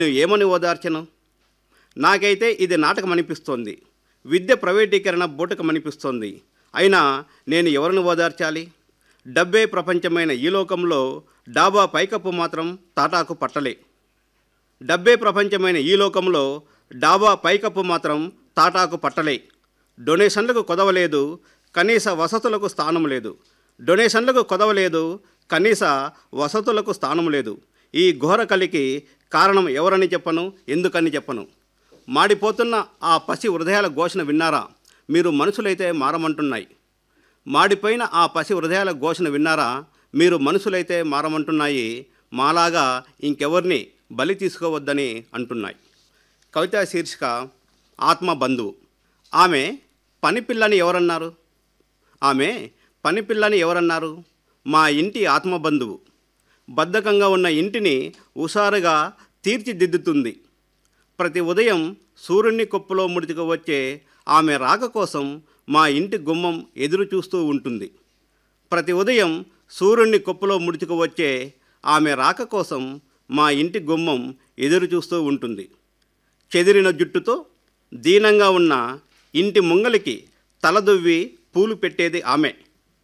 నేను ఏమని ఓదార్చను నాకైతే ఇది నాటకం అనిపిస్తోంది విద్య ప్రైవేటీకరణ బూటకం అనిపిస్తోంది అయినా నేను ఎవరిని ఓదార్చాలి డబ్బే ప్రపంచమైన ఈ లోకంలో డాబా పైకప్పు మాత్రం తాటాకు పట్టలే డబ్బే ప్రపంచమైన ఈ లోకంలో డాబా పైకప్పు మాత్రం తాటాకు పట్టలే డొనేషన్లకు కొదవలేదు కనీస వసతులకు స్థానం లేదు డొనేషన్లకు కొదవలేదు కనీస వసతులకు స్థానం లేదు ఈ ఘోర కలికి కారణం ఎవరని చెప్పను ఎందుకని చెప్పను మాడిపోతున్న ఆ పసి హృదయాల ఘోషణ విన్నారా మీరు మనుషులైతే మారమంటున్నాయి మాడిపోయిన ఆ పసి హృదయాల ఘోషణ విన్నారా మీరు మనుషులైతే మారమంటున్నాయి మాలాగా ఇంకెవరిని బలి తీసుకోవద్దని అంటున్నాయి కవితా శీర్షిక ఆత్మ బంధువు ఆమె పనిపిల్లని ఎవరన్నారు ఆమె పనిపిల్లని ఎవరన్నారు మా ఇంటి ఆత్మ బంధువు బద్ధకంగా ఉన్న ఇంటిని హుషారుగా తీర్చిదిద్దుతుంది ప్రతి ఉదయం సూర్యుని కొప్పులో ముడిచుకు వచ్చే ఆమె రాక కోసం మా ఇంటి గుమ్మం ఎదురు చూస్తూ ఉంటుంది ప్రతి ఉదయం సూర్యుని కొప్పులో ముడుచుకు వచ్చే ఆమె రాక కోసం మా ఇంటి గుమ్మం ఎదురు చూస్తూ ఉంటుంది చెదిరిన జుట్టుతో దీనంగా ఉన్న ఇంటి ముంగలికి తలదువ్వి పూలు పెట్టేది ఆమె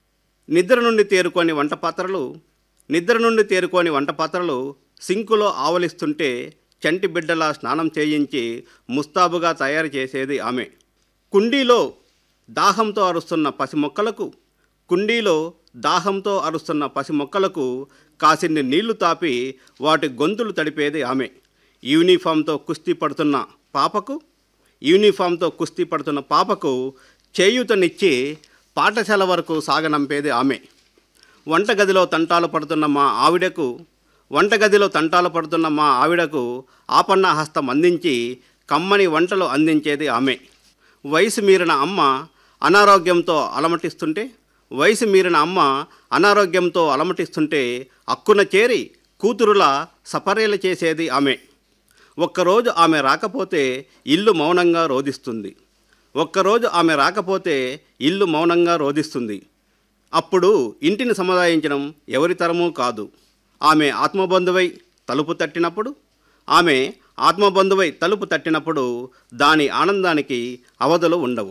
నిద్ర నుండి తేరుకొని వంట పాత్రలు నిద్ర నుండి తేరుకొని వంట పాత్రలు సింకులో ఆవలిస్తుంటే చంటి బిడ్డలా స్నానం చేయించి ముస్తాబుగా తయారు చేసేది ఆమె కుండీలో దాహంతో అరుస్తున్న పసి మొక్కలకు కుండీలో దాహంతో అరుస్తున్న పసి మొక్కలకు కాసిన్ని నీళ్లు తాపి వాటి గొంతులు తడిపేది ఆమె యూనిఫామ్తో కుస్తీ పడుతున్న పాపకు యూనిఫామ్తో కుస్తీ పడుతున్న పాపకు చేయూతనిచ్చి పాఠశాల వరకు సాగనంపేది ఆమె వంటగదిలో తంటాలు పడుతున్న మా ఆవిడకు వంటగదిలో తంటాలు పడుతున్న మా ఆవిడకు ఆపన్న హస్తం అందించి కమ్మని వంటలు అందించేది ఆమె వయసు మీరిన అమ్మ అనారోగ్యంతో అలమటిస్తుంటే వయసు మీరిన అమ్మ అనారోగ్యంతో అలమటిస్తుంటే అక్కున చేరి కూతురులా సపర్యలు చేసేది ఆమె ఒక్కరోజు ఆమె రాకపోతే ఇల్లు మౌనంగా రోధిస్తుంది ఒక్కరోజు ఆమె రాకపోతే ఇల్లు మౌనంగా రోధిస్తుంది అప్పుడు ఇంటిని సముదాయించడం ఎవరి తరమూ కాదు ఆమె ఆత్మబంధువై తలుపు తట్టినప్పుడు ఆమె ఆత్మబంధువై తలుపు తట్టినప్పుడు దాని ఆనందానికి అవధులు ఉండవు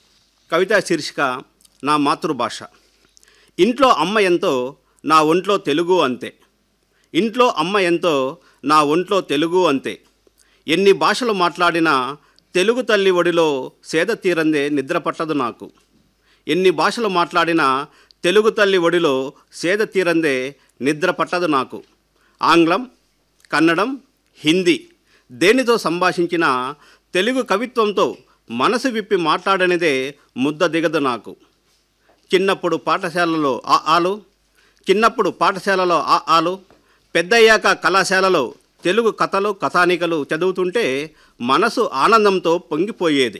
కవితా శీర్షిక నా మాతృభాష ఇంట్లో అమ్మ ఎంతో నా ఒంట్లో తెలుగు అంతే ఇంట్లో అమ్మ ఎంతో నా ఒంట్లో తెలుగు అంతే ఎన్ని భాషలు మాట్లాడినా తెలుగు తల్లి ఒడిలో సేద తీరందే నిద్ర పట్టదు నాకు ఎన్ని భాషలు మాట్లాడినా తెలుగు తల్లి ఒడిలో సేద తీరందే నిద్ర పట్టదు నాకు ఆంగ్లం కన్నడం హిందీ దేనితో సంభాషించినా తెలుగు కవిత్వంతో మనసు విప్పి మాట్లాడనిదే ముద్ద దిగదు నాకు చిన్నప్పుడు పాఠశాలలో ఆ ఆలు చిన్నప్పుడు పాఠశాలలో ఆ ఆలు పెద్దయ్యాక కళాశాలలో తెలుగు కథలు కథానికలు చదువుతుంటే మనసు ఆనందంతో పొంగిపోయేది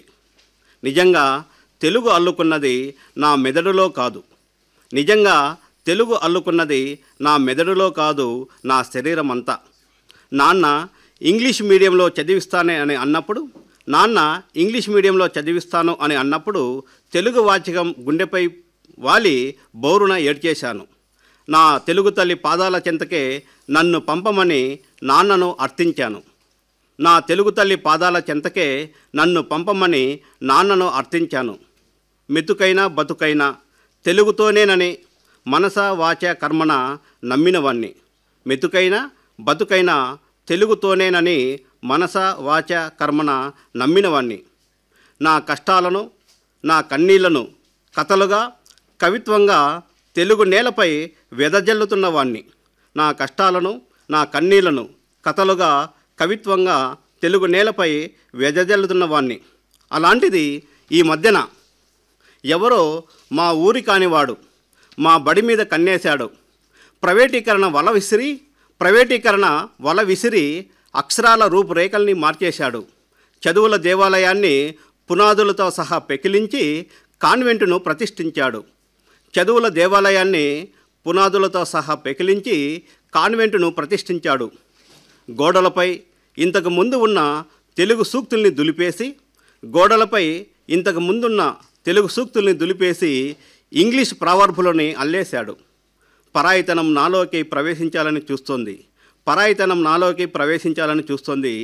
నిజంగా తెలుగు అల్లుకున్నది నా మెదడులో కాదు నిజంగా తెలుగు అల్లుకున్నది నా మెదడులో కాదు నా శరీరం అంతా నాన్న ఇంగ్లీష్ మీడియంలో చదివిస్తానే అని అన్నప్పుడు నాన్న ఇంగ్లీష్ మీడియంలో చదివిస్తాను అని అన్నప్పుడు తెలుగు వాచకం గుండెపై వాలి బౌరున ఏడ్చేశాను నా తెలుగు తల్లి పాదాల చెంతకే నన్ను పంపమని నాన్నను అర్థించాను నా తెలుగు తల్లి పాదాల చెంతకే నన్ను పంపమని నాన్నను అర్థించాను మెతుకైనా బతుకైనా తెలుగుతోనేనని మనస వాచ కర్మన నమ్మినవాణ్ణి మెతుకైనా బతుకైనా తెలుగుతోనేనని మనస వాచ కర్మన నమ్మినవాణ్ణి నా కష్టాలను నా కన్నీళ్లను కథలుగా కవిత్వంగా తెలుగు నేలపై వెదజల్లుతున్నవాణ్ణి నా కష్టాలను నా కన్నీళ్లను కథలుగా కవిత్వంగా తెలుగు నేలపై వెదజల్లుతున్నవాణ్ణి అలాంటిది ఈ మధ్యన ఎవరో మా ఊరి కానివాడు మా బడి మీద కన్నేశాడు ప్రైవేటీకరణ వల విసిరి ప్రైవేటీకరణ వల విసిరి అక్షరాల రూపురేఖల్ని మార్చేశాడు చదువుల దేవాలయాన్ని పునాదులతో సహా పెకిలించి కాన్వెంటును ప్రతిష్ఠించాడు చదువుల దేవాలయాన్ని పునాదులతో సహా పెకిలించి కాన్వెంటును ప్రతిష్ఠించాడు గోడలపై ఇంతకు ముందు ఉన్న తెలుగు సూక్తుల్ని దులిపేసి గోడలపై ఇంతకు ముందున్న తెలుగు సూక్తుల్ని దులిపేసి ఇంగ్లీష్ ప్రావర్భులని అల్లేశాడు పరాయితనం నాలోకి ప్రవేశించాలని చూస్తోంది పరాయితనం నాలోకి ప్రవేశించాలని చూస్తుంది